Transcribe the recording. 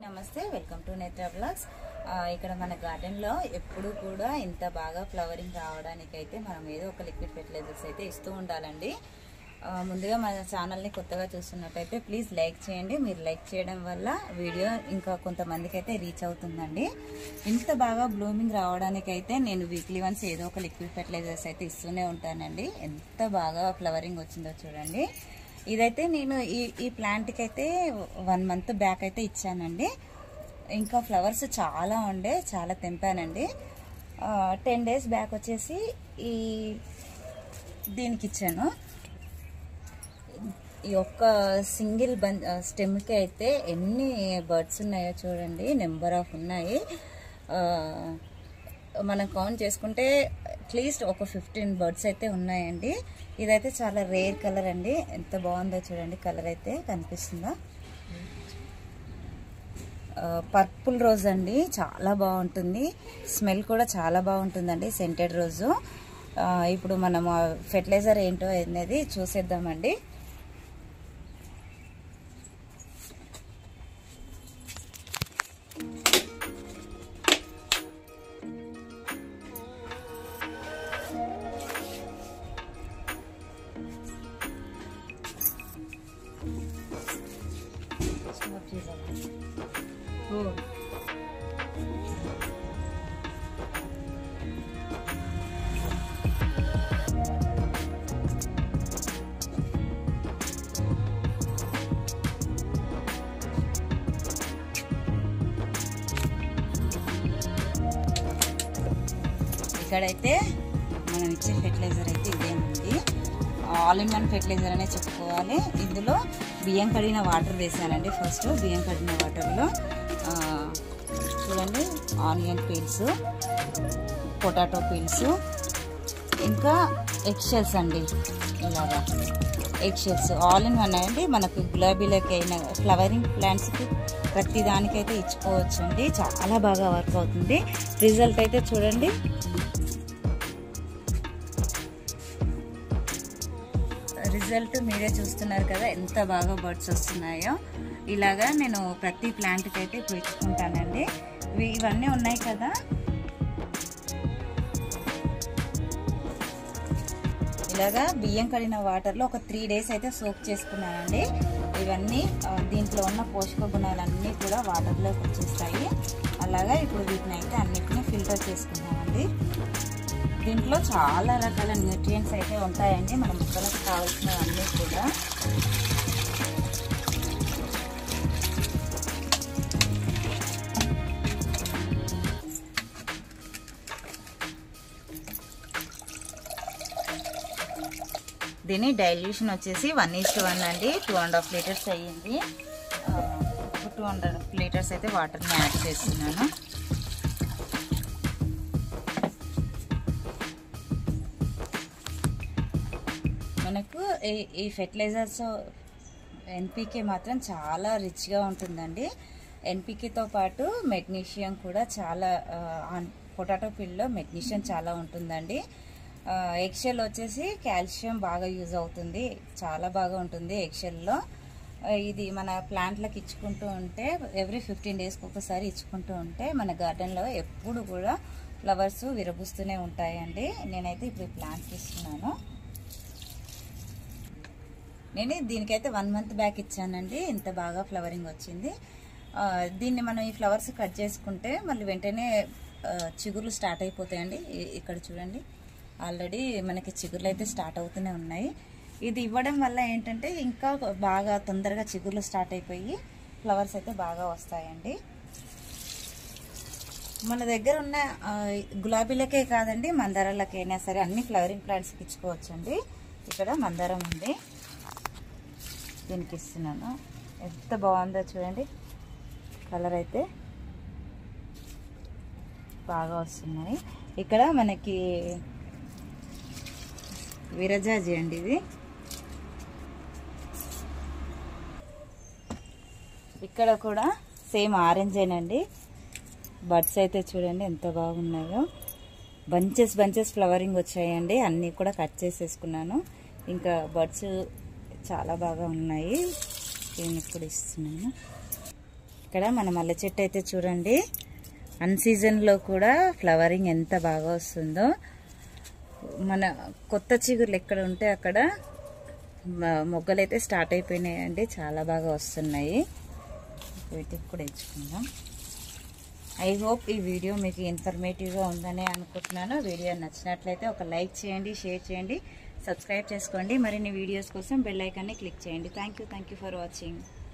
నమస్తే welcome to నేత్ర blogs ఇక్కడ మన గార్డెన్ లో ఎప్పుడు కూడా ఇంత బాగా ఫ్లవరింగ్ రావడానికి అయితే మనం ఏదో ఒక లిక్విడ్ ఫెర్టిలైజర్స్ అయితే ఇస్తూ ఉండాలండి ఆ, ముందుగా మన ఛానల్ని కొత్తగా చూస్తున్నట్టయితే ప్లీజ్ లైక్ చేయండి మీరు లైక్ చేయడం వల్ల వీడియో ఇంకా కొంతమందికి అయితే రీచ్ అవుతుందండి ఇంత బాగా బ్లూమింగ్ రావడానికి అయితే నేను వీక్లీ వన్స్ ఏదో ఒక లిక్విడ్ ఫెర్టిలైజర్స్ అయితే ఇస్తూనే ఉంటానండి ఎంత బాగా ఫ్లవరింగ్ వచ్చిందో చూడండి ఇదైతే నేను ఈ ఈ ప్లాంట్కి అయితే వన్ మంత్ బ్యాక్ అయితే ఇచ్చానండి ఇంకా ఫ్లవర్స్ చాలా ఉండే చాలా తెంపానండి టెన్ డేస్ బ్యాక్ వచ్చేసి ఈ దీనికి ఇచ్చాను ఈ ఒక్క సింగిల్ బన్ స్టెమ్కి అయితే ఎన్ని బర్డ్స్ ఉన్నాయో చూడండి నెంబర్ ఆఫ్ ఉన్నాయి ఆ, మనం కౌంట్ చేసుకుంటే అట్లీస్ట్ ఒక ఫిఫ్టీన్ బర్డ్స్ అయితే ఉన్నాయండి ఇదైతే చాలా రేర్ కలర్ అండి ఎంత బాగుందో చూడండి కలర్ అయితే కనిపిస్తుందా పర్పుల్ రోజ్ అండి చాలా బాగుంటుంది స్మెల్ కూడా చాలా బాగుంటుందండి సెంటెడ్ రోజు ఆ, ఇప్పుడు మనం ఫెర్టిలైజర్ ఏంటో అనేది చూసేద్దామండి ఇక్కడైతే మనం ఇచ్చే ఫెర్టిలైజర్ అయితే ఇదేనండి ఆల్ ఇన్ వన్ ఫెర్టిలైజర్ అనే చెప్పుకోవాలి ఇందులో బియ్యం కడిగిన వాటర్ వేసానండి ఫస్ట్ బియ్యం కడిగిన వాటర్లో ఆ, చూడండి ఆనియన్ పీల్స్ పొటాటో పీల్స్ ఇంకా ఎగ్ షెల్స్ అండి ఇలాగా egg shells all in one అండి మనకు గులాబీలకి అయినా ఫ్లవరింగ్ ప్లాంట్స్కి ప్రతి దానికైతే ఇచ్చుకోవచ్చు అండి చాలా బాగా వర్క్ అవుతుంది రిజల్ట్ అయితే చూడండి రిజల్ట్ మీరే చూస్తున్నారు కదా ఎంత బాగా బర్డ్స్ వస్తున్నాయో ఇలాగా నేను ప్రతి ప్లాంట్కి అయితే ఇప్పుడు ఇచ్చుకుంటానండి ఇవి- ఇవన్నీ ఉన్నాయి కదా ఇలాగా బియ్యం కడిగిన వాటర్లో ఒక త్రీ డేస్ అయితే సోక్ చేసుకున్నానండి ఇవన్నీ ఆ, దీంట్లో ఉన్న పోషక గుణాలన్నీ కూడా వాటర్లోకి వచ్చేస్తాయి అలాగా ఇప్పుడు వీటిని అయితే అన్నిటిని ఫిల్టర్ చేసుకున్నామండి దీంట్లో చాలా రకాల న్యూట్రియంట్స్ అయితే ఉంటాయండి మన మొక్కలకు కావాల్సినవన్నీ కూడా దీని డైల్యూషన్ వచ్చేసి వన్ ఈస్ట్ వన్ అండి టూ అండ్ హాఫ్ లీటర్స్ అయ్యింది టూ హండ్రెడ్ లీటర్స్ అయితే వాటర్ని యాడ్ చేస్తున్నాను మనకు ఈ ఈ ఫెర్టిలైజర్స్ ఎన్పికే మాత్రం చాలా రిచ్గా ఉంటుందండి ఎన్పికేతో పాటు మెగ్నీషియం కూడా చాలా పొటాటో పిల్లో మెగ్నీషియం చాలా ఉంటుందండి ఎగ్షెల్ వచ్చేసి కాల్షియం బాగా యూజ్ అవుతుంది చాలా బాగా ఉంటుంది ఎగ్షెల్లో ఇది మన ప్లాంట్లకు ఇచ్చుకుంటూ ఉంటే ఎవ్రీ ఫిఫ్టీన్ డేస్కి ఒకసారి ఇచ్చుకుంటూ ఉంటే మన గార్డెన్లో ఎప్పుడు కూడా ఫ్లవర్స్ విరబుస్తూనే ఉంటాయండి నేనైతే ఇప్పుడు ఈ ప్లాంట్కి ఇస్తున్నాను నేను దీనికైతే వన్ మంత్ బ్యాక్ ఇచ్చానండి ఇంత బాగా ఫ్లవరింగ్ వచ్చింది ఆ, దీన్ని మనం ఈ ఫ్లవర్స్ కట్ చేసుకుంటే మళ్ళీ వెంటనే ఆ, చిగుర్లు స్టార్ట్ అయిపోతాయండి ఇ- ఇక్కడ చూడండి ఆల్రెడీ మనకి చిగుర్లు అయితే స్టార్ట్ అవుతూనే ఉన్నాయి ఇది ఇవ్వడం వల్ల ఏంటంటే ఇంకా బాగా తొందరగా చిగుర్లు స్టార్ట్ అయిపోయి ఫ్లవర్స్ అయితే బాగా వస్తాయండి మన దగ్గర ఉన్న ఆ, గులాబీలకే కాదండి మందారాలకైనా సరే అన్ని ఫ్లవరింగ్ ప్లాంట్స్కి ఇచ్చుకోవచ్చండి ఇక్కడ మందారం ఉంది దీనికి ఇస్తున్నాను ఎంత బాగుందో చూడండి కలర్ అయితే బాగా వస్తున్నాయి ఇక్కడ మనకి విరజాజి అండి ఇది ఇక్కడ కూడా సేమ్ ఆరెంజ్ ఏనండి బడ్స్ అయితే చూడండి ఎంత బాగున్నాయో బంచెస్ బంచెస్ ఫ్లవరింగ్ వచ్చాయండి అన్నీ కూడా కట్ చేసేసుకున్నాను ఇంకా బడ్స్ చాలా బాగా ఉన్నాయి నేను ఇప్పుడు ఇస్తున్నాను ఇక్కడ ఇక్కడ మన మల్లె చెట్టు అయితే చూడండి అన్ సీజన్లో కూడా ఫ్లవరింగ్ ఎంత బాగా వస్తుందో మన కొత్త చిగుర్లు ఎక్కడ ఉంటే అక్కడ మ- మొగ్గలు అయితే స్టార్ట్ అయిపోయినాయండి చాలా బాగా వస్తున్నాయి వీటికి కూడా ఇచ్చుకుందాం ఐ హోప్ ఈ వీడియో మీకు ఇన్ఫర్మేటివ్గా ఉందని అనుకుంటున్నాను వీడియో నచ్చినట్లయితే ఒక లైక్ చేయండి షేర్ చేయండి సబ్స్క్రైబ్ చేసుకోండి మరిన్ని వీడియోస్ కోసం బెల్ ఐకాన్ని క్లిక్ చేయండి thank you thank you for watching